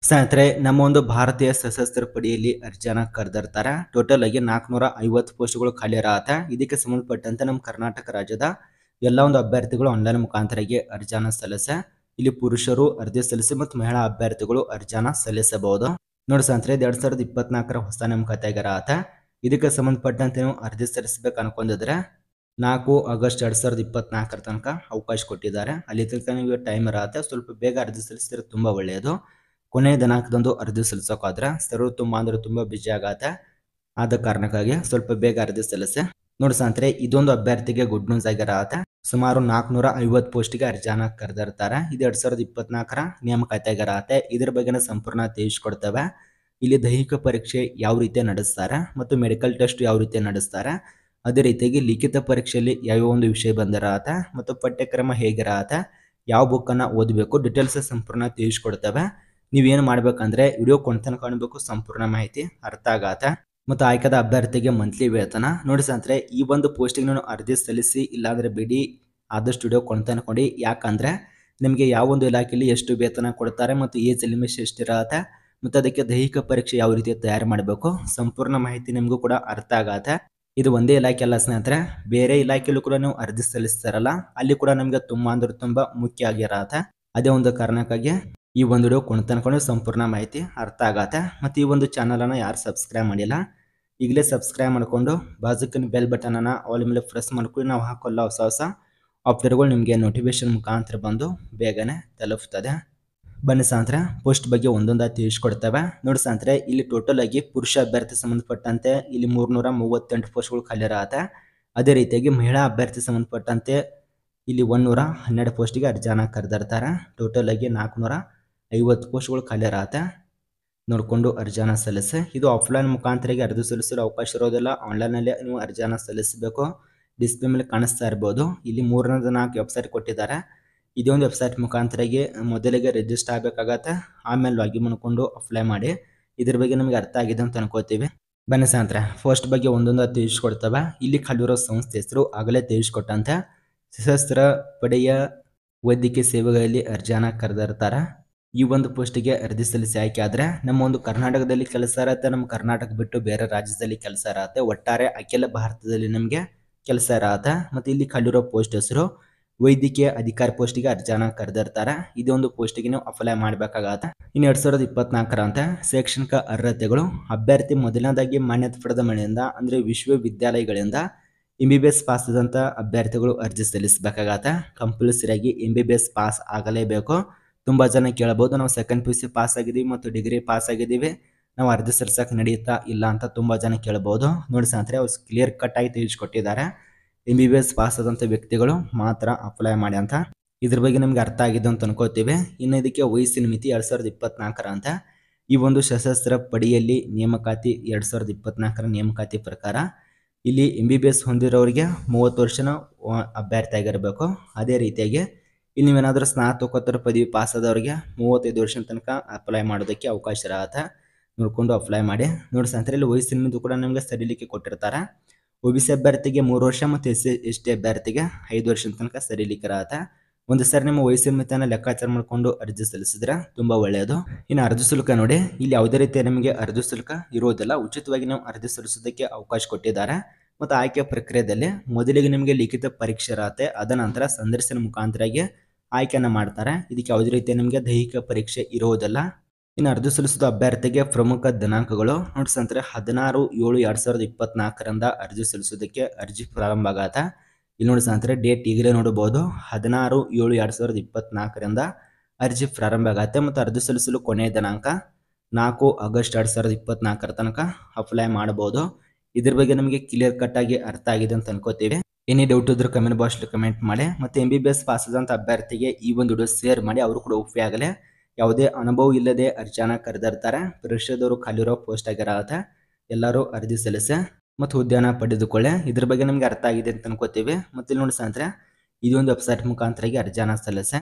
ಸ್ನೇಹಿತರೆ ನಮ್ಮ ಒಂದು ಭಾರತೀಯ ಸಶಸ್ತ್ರ ಪಡೆಯಲ್ಲಿ ಅರ್ಜಿಯನ್ನ ಕರೆದಿರ್ತಾರೆ ಟೋಟಲ್ ಆಗಿ ನಾಲ್ಕುನೂರ ಐವತ್ತು ಪೋಸ್ಟ್ಗಳು ಖಾಲಿ ಇರತ್ತೆ ಇದಕ್ಕೆ ಸಂಬಂಧಪಟ್ಟಂತೆ ನಮ್ಮ ಕರ್ನಾಟಕ ರಾಜ್ಯದ ಎಲ್ಲ ಒಂದು ಅಭ್ಯರ್ಥಿಗಳು ಆನ್ಲೈನ್ ಮುಖಾಂತರವಾಗಿ ಅರ್ಜಿಯನ್ನ ಸಲ್ಲಿಸ ಇಲ್ಲಿ ಪುರುಷರು ಅರ್ಜಿ ಸಲ್ಲಿಸಿ ಮತ್ತು ಮಹಿಳಾ ಅಭ್ಯರ್ಥಿಗಳು ಅರ್ಜಿಯನ್ನ ಸಲ್ಲಿಸಬಹುದು ನೋಡಿ ಸ್ನೇಹಿತರೆ ಇದು ಎರಡ್ ಸಾವಿರದ ಇಪ್ಪತ್ನಾಲ್ಕರ ಹೊಸ ನೇಮಕಾತಿಯಾಗಿ ಇರತ್ತೆ ಇದಕ್ಕೆ ಸಂಬಂಧಪಟ್ಟಂತೆ ನೀವು ಅರ್ಜಿ ಸಲ್ಲಿಸಬೇಕು ಅನ್ಕೊಂಡಿದ್ರೆ ನಾಲ್ಕು ಆಗಸ್ಟ್ ಎರಡ್ ಸಾವಿರದ ಇಪ್ಪತ್ನಾಲ್ಕರ ತನಕ ಅವಕಾಶ ಕೊಟ್ಟಿದ್ದಾರೆ ಅಲ್ಲಿ ತನಕ ನಿಮಗೆ ಟೈಮ್ ಇರತ್ತೆ ಸ್ವಲ್ಪ ಬೇಗ ಅರ್ಜಿ ಸಲ್ಲಿಸಿದ್ರೆ ತುಂಬಾ ಒಳ್ಳೆಯದು ಕೊನೆಯ ದಿನಾಂಕದಂದು ಅರ್ಜಿ ಸಲ್ಲಿಸೋಕಾದ್ರೆ ಸರ್ವ್ ತುಂಬ ಅಂದ್ರೆ ತುಂಬ ಬಿಜಿ ಆಗತ್ತೆ ಆದ ಕಾರಣಕ್ಕಾಗಿ ಸ್ವಲ್ಪ ಬೇಗ ಅರ್ಜಿ ಸಲ್ಲಿಸಿ ನೋಡಿ ಸ್ನೇಹಿತರೆ ಇದೊಂದು ಅಭ್ಯರ್ಥಿಗೆ ಗುಡ್ ನ್ಯೂಸ್ ಆಗಿರತ್ತೆ ಸುಮಾರು ನಾಲ್ಕುನೂರ ಐವತ್ತು ಪೋಸ್ಟ್ಗೆ ಅರ್ಜಿಯನ್ನ ಕರೆದಿರ್ತಾರೆ ಇದು ಎರಡ್ ಸಾವಿರದ ಇಪ್ಪತ್ನಾಲ್ಕರ ನೇಮಕಾತಿ ಆಗಿರತ್ತೆ ಇದ್ರ ಬಗ್ಗೆನ ಸಂಪೂರ್ಣ ತಿಳಿಸ್ಕೊಡ್ತೇವೆ ಇಲ್ಲಿ ದೈಹಿಕ ಪರೀಕ್ಷೆ ಯಾವ ರೀತಿ ನಡೆಸ್ತಾರೆ ಮತ್ತು ಮೆಡಿಕಲ್ ಟೆಸ್ಟ್ ಯಾವ ರೀತಿ ನಡೆಸ್ತಾರೆ ಅದೇ ರೀತಿಯಾಗಿ ಲಿಖಿತ ಪರೀಕ್ಷೆಯಲ್ಲಿ ಯಾವ್ಯಾವ ಒಂದು ವಿಷಯ ಬಂದಿರತ್ತೆ ಮತ್ತು ಪಠ್ಯಕ್ರಮ ಹೇಗಿರತ್ತೆ ಯಾವ ಬುಕ್ಕನ್ನು ಓದಬೇಕು ಡೀಟೇಲ್ಸ್ ಸಂಪೂರ್ಣ ತಿಳಿಸ್ಕೊಡ್ತೇವೆ ನೀವೇನು ಮಾಡ್ಬೇಕಂದ್ರೆ ವಿಡಿಯೋ ಕೊಂಡ್ತನ ಕಾಣಬೇಕು ಸಂಪೂರ್ಣ ಮಾಹಿತಿ ಅರ್ಥ ಆಗತ್ತೆ ಮತ್ತು ಆಯ್ಕೆದ ಅಭ್ಯರ್ಥಿಗೆ ಮಂತ್ಲಿ ವೇತನ ನೋಡಿ ಸ್ನೇಹಿತರೆ ಈ ಒಂದು ಪೋಸ್ಟಿಗೆ ನಾನು ಅರ್ಜಿ ಸಲ್ಲಿಸಿ ಇಲ್ಲಾಂದ್ರೆ ಬಿಡಿ ಆದಷ್ಟು ವಿಡಿಯೋ ಕೊಂಡ್ತನ ಕೊಡಿ ಯಾಕಂದ್ರೆ ನಿಮಗೆ ಯಾವ ಒಂದು ಇಲಾಖೆಯಲ್ಲಿ ಎಷ್ಟು ವೇತನ ಕೊಡ್ತಾರೆ ಮತ್ತು ಏಜ್ ಲಿಮಿಟ್ ಎಷ್ಟಿರತ್ತೆ ಮತ್ತು ಅದಕ್ಕೆ ದೈಹಿಕ ಪರೀಕ್ಷೆ ಯಾವ ರೀತಿ ತಯಾರು ಮಾಡಬೇಕು ಸಂಪೂರ್ಣ ಮಾಹಿತಿ ನಿಮಗೂ ಕೂಡ ಅರ್ಥ ಆಗತ್ತೆ ಇದು ಒಂದೇ ಇಲಾಖೆ ಅಲ್ಲ ಸ್ನೇಹಿತರೆ ಬೇರೆ ಇಲಾಖೆಯಲ್ಲೂ ಕೂಡ ನೀವು ಅರ್ಜಿ ಸಲ್ಲಿಸ್ತಾರಲ್ಲ ಅಲ್ಲಿ ಕೂಡ ನಮಗೆ ತುಂಬಾ ಅಂದ್ರೆ ತುಂಬಾ ಮುಖ್ಯ ಆಗಿರತ್ತೆ ಅದೇ ಒಂದು ಕಾರಣಕ್ಕಾಗಿ ಈ ಒಂದು ವಿಡಿಯೋ ಕೊಂಡು ಸಂಪೂರ್ಣ ಮಾಹಿತಿ ಅರ್ಥ ಆಗತ್ತೆ ಮತ್ತು ಈ ಒಂದು ಚಾನಲನ್ನು ಯಾರು ಸಬ್ಸ್ಕ್ರೈಬ್ ಮಾಡಿಲ್ಲ ಈಗಲೇ ಸಬ್ಸ್ಕ್ರೈಬ್ ಮಾಡಿಕೊಂಡು ಬಾಜುಕಿನ ಬೆಲ್ ಬಟನನ್ನು ಆಲ್ ಮೇಲೆ ಪ್ರೆಸ್ ಮಾಡ್ಕೊಂಡು ನಾವು ಹಾಕೋಲ್ಲ ಹೊಸ ಹೊಸ ಆಫರ್ಗಳು ನಿಮಗೆ ನೋಟಿಫಿಕೇಶನ್ ಮುಖಾಂತರ ಬಂದು ಬೇಗನೆ ತಲುಪ್ತದೆ ಬನ್ನಿ ಸಾಂತ್ರ ಪೋಸ್ಟ್ ಬಗ್ಗೆ ಒಂದೊಂದಾಗಿ ತಿಳಿಸ್ಕೊಡ್ತೇವೆ ನೋಡಿ ಸಾಂತ್ರೆ ಇಲ್ಲಿ ಟೋಟಲ್ ಆಗಿ ಪುರುಷ ಅಭ್ಯರ್ಥಿ ಸಂಬಂಧಪಟ್ಟಂತೆ ಇಲ್ಲಿ ಮೂರ್ನೂರ ಮೂವತ್ತೆಂಟು ಪೋಸ್ಟ್ಗಳು ಖಾಲಿ ಇರತ್ತೆ ಅದೇ ರೀತಿಯಾಗಿ ಮಹಿಳಾ ಅಭ್ಯರ್ಥಿ ಸಂಬಂಧಪಟ್ಟಂತೆ ಇಲ್ಲಿ ಒಂದೂರ ಹನ್ನೆರಡು ಪೋಸ್ಟಿಗೆ ಅರ್ಜಿಯನ್ನ ಕರೆದಿರ್ತಾರೆ ಟೋಟಲ್ ಆಗಿ ನಾಲ್ಕುನೂರ ಐವತ್ತು ಪೋಸ್ಟ್ಗಳು ಖಾಲಿ ಇರತ್ತೆ ನೋಡಿಕೊಂಡು ಅರ್ಜಿಯನ್ನ ಸಲ್ಲಿಸಿ ಇದು ಆಫ್ಲೈನ್ ಮುಖಾಂತರವಾಗಿ ಅರ್ಜಿ ಸಲ್ಲಿಸಲು ಅವಕಾಶ ಇರೋದಿಲ್ಲ ಆನ್ಲೈನಲ್ಲಿ ನೀವು ಅರ್ಜಿಯನ್ನ ಸಲ್ಲಿಸಬೇಕು ಡಿಸ್ಪ್ಲೇ ಮೇಲೆ ಕಾಣಿಸ್ತಾ ಇರ್ಬೋದು ಇಲ್ಲಿ ಮೂರನೇ ನಾಲ್ಕು ವೆಬ್ಸೈಟ್ ಕೊಟ್ಟಿದ್ದಾರೆ ಇದೊಂದು ವೆಬ್ಸೈಟ್ ಮುಖಾಂತರವಾಗಿ ಮೊದಲಿಗೆ ರಿಜಿಸ್ಟರ್ ಆಗಬೇಕಾಗತ್ತೆ ಆಮೇಲೆ ಲಾಗಿನ್ ಮಾಡ್ಕೊಂಡು ಅಪ್ಲೈ ಮಾಡಿ ಇದ್ರ ಬಗ್ಗೆ ನಮಗೆ ಅರ್ಥ ಆಗಿದೆ ಅಂತ ಅನ್ಕೋತೀವಿ ಬನ್ನಿ ಸಾಂತ್ರ ಫಸ್ಟ್ ಬಗ್ಗೆ ಒಂದೊಂದು ತಿಳಿಸ್ಕೊಡ್ತವೆ ಇಲ್ಲಿ ಕಲಿರೋ ಸಂಸ್ಥೆ ಹೆಸರು ಆಗಲೇ ತಿಳಿಸ್ಕೊಟ್ಟಂತೆ ಸಶಸ್ತ್ರ ಪಡೆಯ ವೈದ್ಯಕೀಯ ಸೇವೆಗಳಲ್ಲಿ ಅರ್ಜಿಯನ್ನ ಕರೆದಿರ್ತಾರೆ ಈ ಒಂದು ಪೋಸ್ಟಿಗೆ ಅರ್ಜಿ ಸಲ್ಲಿಸಿ ಆಯ್ಕೆ ಆದರೆ ನಮ್ಮ ಒಂದು ಕರ್ನಾಟಕದಲ್ಲಿ ಕೆಲಸ ಇರತ್ತೆ ನಮ್ಮ ಕರ್ನಾಟಕ ಬಿಟ್ಟು ಬೇರೆ ರಾಜ್ಯದಲ್ಲಿ ಕೆಲಸ ಇರತ್ತೆ ಒಟ್ಟಾರೆ ಅಖಿಲ ಭಾರತದಲ್ಲಿ ನಮಗೆ ಕೆಲಸ ಇರತ್ತೆ ಮತ್ತು ಇಲ್ಲಿ ಕಲಿರೋ ಪೋಸ್ಟ್ ಹೆಸರು ವೈದ್ಯಕೀಯ ಅಧಿಕಾರಿ ಪೋಸ್ಟಿಗೆ ಅರ್ಜಿಯನ್ನ ಕರೆದಿರ್ತಾರೆ ಇದೊಂದು ಪೋಸ್ಟಿಗೆ ನೀವು ಅಪ್ಲೈ ಮಾಡಬೇಕಾಗತ್ತೆ ಇನ್ನು ಎರಡ್ ಸಾವಿರದ ಇಪ್ಪತ್ನಾಲ್ಕರ ಅಂತ ಶೈಕ್ಷಣಿಕ ಅರ್ಹತೆಗಳು ಅಭ್ಯರ್ಥಿ ಮೊದಲನೇದಾಗಿ ಮಾನ್ಯತೆ ಪಡೆದ ಮನೆಯಿಂದ ಅಂದರೆ ವಿಶ್ವವಿದ್ಯಾಲಯಗಳಿಂದ M B B S pass ಆದಂಥ ಅಭ್ಯರ್ಥಿಗಳು ಅರ್ಜಿ ಸಲ್ಲಿಸಬೇಕಾಗತ್ತೆ ಕಂಪಲ್ಸರಿಯಾಗಿ M B B S pass ಆಗಲೇಬೇಕು ತುಂಬ ಜನ ಕೇಳಬಹುದು ನಾವು second P U C pass ಆಗಿದ್ದೀವಿ ಮತ್ತು ಡಿಗ್ರಿ ಪಾಸ್ ಆಗಿದ್ದೀವಿ ನಾವು ಅರ್ಜಿ ಸಲ್ಲಿಸಕ್ಕೆ ನಡೆಯುತ್ತಾ ಇಲ್ಲ ಅಂತ ತುಂಬ ಜನ ಕೇಳ್ಬೋದು ನೋಡಿ ಸ್ನೇಹಿತರೆ ಅವ್ರು ಕ್ಲಿಯರ್ ಕಟ್ ಆಗಿ ತಿಳಿಸ್ಕೊಟ್ಟಿದ್ದಾರೆ M B B S pass ಆದಂಥ ವ್ಯಕ್ತಿಗಳು ಮಾತ್ರ ಅಪ್ಲೈ ಮಾಡಿ ಅಂತ ಇದ್ರ ಬಗ್ಗೆ ನಮ್ಗೆ ಅರ್ಥ ಆಗಿದೆ ಅಂತ ಅನ್ಕೋತೀವಿ ಇನ್ನು ಇದಕ್ಕೆ ವಯಸ್ಸಿನ ಮಿತಿ ಎರಡು ಸಾವಿರದ ಇಪ್ಪತ್ನಾಲ್ಕರ ಅಂತ ಈ ಒಂದು ಸಶಸ್ತ್ರ ಪಡೆಯಲ್ಲಿ ನೇಮಕಾತಿ ಎರಡು ಸಾವಿರದ ಇಪ್ಪತ್ನಾಲ್ಕರ ನೇಮಕಾತಿ ಪ್ರಕಾರ ಇಲ್ಲಿ ಎಂ ಬಿ ಬಿ ಎಸ್ ಹೊಂದಿರೋರಿಗೆ ಮೂವತ್ತು ವರ್ಷನ ಅಭ್ಯರ್ಥಿ ಆಗಿರಬೇಕು ಅದೇ ರೀತಿಯಾಗಿ ಇಲ್ಲಿ ನೀವೇನಾದರೂ ಸ್ನಾತಕೋತ್ತರ ಪದವಿ ಪಾಸ್ ಆದವ್ರಿಗೆ ಮೂವತ್ತೈದು ವರ್ಷದ ತನಕ ಅಪ್ಲೈ ಮಾಡೋದಕ್ಕೆ ಅವಕಾಶ ಇರತ್ತೆ ನೋಡಿಕೊಂಡು ಅಪ್ಲೈ ಮಾಡಿ ನೋಡಿ ಸ್ನೇಹಿತರೆ ಇಲ್ಲಿ ವಯಸ್ಸಿನ ಮಿತಿ ಕೂಡ ನಮಗೆ ಸರಿಲಿಕ್ಕೆ ಕೊಟ್ಟಿರ್ತಾರೆ ಒ ಬಿ ಸಿ ಅಭ್ಯರ್ಥಿಗೆ ಮೂರು ವರ್ಷ ಮತ್ತು ಎಸ್ ಸಿ ಎಸ್ ಟಿ ಅಭ್ಯರ್ಥಿಗೆ ಐದು ವರ್ಷದ ತನಕ ಸರಿಲಿಕ್ಕೆ ಇರತ್ತೆ ಒಂದು ಸರಿ ನಿಮ್ಮ ವಯಸ್ಸಿನ ಮಿತಿಯನ್ನು ಲೆಕ್ಕಾಚಾರ ಮಾಡಿಕೊಂಡು ಅರ್ಜಿ ಸಲ್ಲಿಸಿದ್ರೆ ತುಂಬ ಒಳ್ಳೆಯದು ಇನ್ನು ಅರ್ಜಿ ಶುಲ್ಕ ನೋಡಿ ಇಲ್ಲಿ ಯಾವುದೇ ರೀತಿಯ ನಿಮಗೆ ಅರ್ಜಿ ಶುಲ್ಕ ಇರೋದಿಲ್ಲ ಉಚಿತವಾಗಿ ನಾವು ಅರ್ಜಿ ಸಲ್ಲಿಸೋದಕ್ಕೆ ಅವಕಾಶ ಕೊಟ್ಟಿದ್ದಾರೆ ಮತ್ತು ಆಯ್ಕೆ ಪ್ರಕ್ರಿಯೆಯಲ್ಲಿ ಮೊದಲಿಗೆ ನಿಮಗೆ ಲಿಖಿತ ಪರೀಕ್ಷೆ ಇರತ್ತೆ ಅದ ನಂತರ ಸಂದರ್ಶನ ಮುಖಾಂತರಾಗಿ ಆಯ್ಕೆಯನ್ನು ಮಾಡ್ತಾರೆ ಇದಕ್ಕೆ ಯಾವುದೇ ರೀತಿಯ ನಿಮಗೆ ದೈಹಿಕ ಪರೀಕ್ಷೆ ಇರುವುದಿಲ್ಲ ಇನ್ನು ಅರ್ಜಿ ಸಲ್ಲಿಸಿದ ಅಭ್ಯರ್ಥಿಗೆ ಪ್ರಮುಖ ದಿನಾಂಕಗಳು ನೋಡಿ ಸಂತರ ಹದಿನಾರು ಏಳು ಎರಡು ಸಾವಿರದ ಇಪ್ಪತ್ನಾಲ್ಕರಿಂದ ಅರ್ಜಿ ಸಲ್ಲಿಸೋದಕ್ಕೆ ಅರ್ಜಿ ಪ್ರಾರಂಭ ಆಗತ್ತೆ ಇಲ್ಲಿ ನೋಡಿ ಸ್ನೇಹಿತರೆ ಡೇಟ್ ಈಗಲೇ ನೋಡಬಹುದು ಹದಿನಾರು ಏಳು ಎರಡು ಸಾವಿರದ ಇಪ್ಪತ್ನಾಲ್ಕರಿಂದ ಅರ್ಜಿ ಪ್ರಾರಂಭ ಆಗತ್ತೆ ಮತ್ತು ಅರ್ಜಿ ಸಲ್ಲಿಸಲು ಕೊನೆಯ ದಿನಾಂಕ ನಾಲ್ಕು ಆಗಸ್ಟ್ ಎರಡು ಸಾವಿರದ ಇಪ್ಪತ್ನಾಲ್ಕರ ತನಕ ಅಪ್ಲೈ ಮಾಡಬಹುದು ಇದ್ರ ಬಗ್ಗೆ ನಮಗೆ ಕ್ಲಿಯರ್ ಕಟ್ ಆಗಿ ಅರ್ಥ ಆಗಿದೆ ಅಂತ ಅನ್ಕೋತೀವಿ ಏನೇ ಡೌಟ್ ಇದ್ರೂ ಕಮೆಂಟ್ ಬಾಕ್ಸ್ ಕಮೆಂಟ್ ಮಾಡಿ ಮತ್ತು M B B S pass ಆದಂಥ ಅಭ್ಯರ್ಥಿಗೆ ಈ ಒಂದು ವಿಡಿಯೋ ಶೇರ್ ಮಾಡಿ ಅವರು ಕೂಡ ಉಪಯೋಗ ಆಗಲಿ ಯಾವುದೇ ಅನುಭವ ಇಲ್ಲದೆ ಅರ್ಜಿಯನ್ನ ಕರೆದಿರ್ತಾರೆ ಪರೀಕ್ಷೆದವರು ಖಾಲಿರೋ ಪೋಸ್ಟ್ ಆಗಿರತ್ತೆ ಎಲ್ಲರೂ ಅರ್ಜಿ ಸಲ್ಲಿಸಿ ಮತ್ತು ಹುದ್ದೆನ ಪಡೆದುಕೊಳ್ಳೆ ಇದ್ರ ಬಗ್ಗೆ ನಮಗೆ ಅರ್ಥ ಆಗಿದೆ ಅಂತ ಅನ್ಕೋತೀವಿ ಮತ್ತು ಇಲ್ಲಿ ನೋಡಿ ಸ್ನೇಹಿತರೆ ಇದೊಂದು ವೆಬ್ಸೈಟ್ ಮುಖಾಂತರಾಗಿ ಅರ್ಜಿಯನ್ನ ಸಲ್ಲಿಸೆ